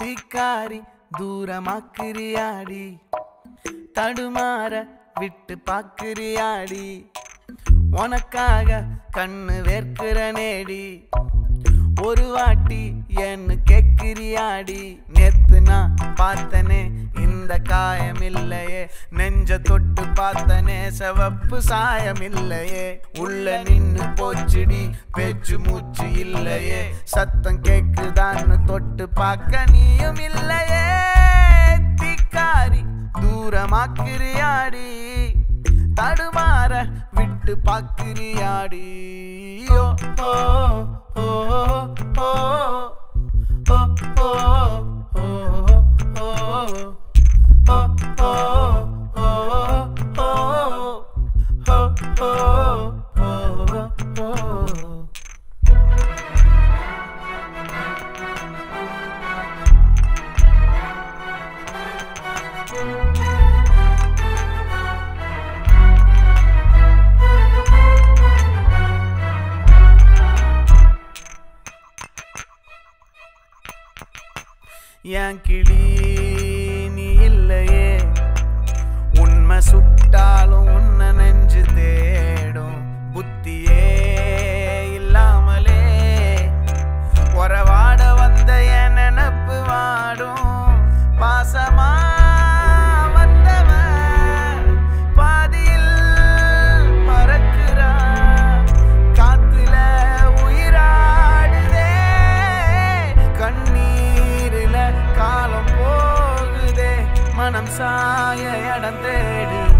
தீக்காரி தூரமாக்குறியாடி தடுமாற விட்டு பாக்குறியாடி உனக்காக கண்ணு வேர்க்கிற நேடி ஒரு வாட்டி என்ன கேக்குறியாடி நேத்து நான் பார்த்தனே இந்த காயம் இல்லையே நெஞ்ச தொட்டு பார்த்தனே செவப்பு சாயம் இல்லையே உள்ள நின்னு போச்சுடி பேச்சு மூச்சு இல்லையே சத்தம் கேக்குதான்னு தொட்டு பார்க்க நீயும் இல்லையே தீக்காரி தூரமாக்குறியாடி தடுமாற விட்டு பாக்குறியாடி ஓ ஓ ஓ ஓ ஓ ஓ ஓ என் கிளி நீ இல்லையே உண்மை சுட்டாலும் உன்னை நெஞ்சு தேடும் புத்தியே இல்லாமலே உறவாட வந்த என் நினப்பு வாடும் பாசமா வந்தவன் பாதியில் பறக்குறா காத்துல உயிராடுதே கண்ணீரில காலம் போகுதே மனம் சாய இடம் தேடுதே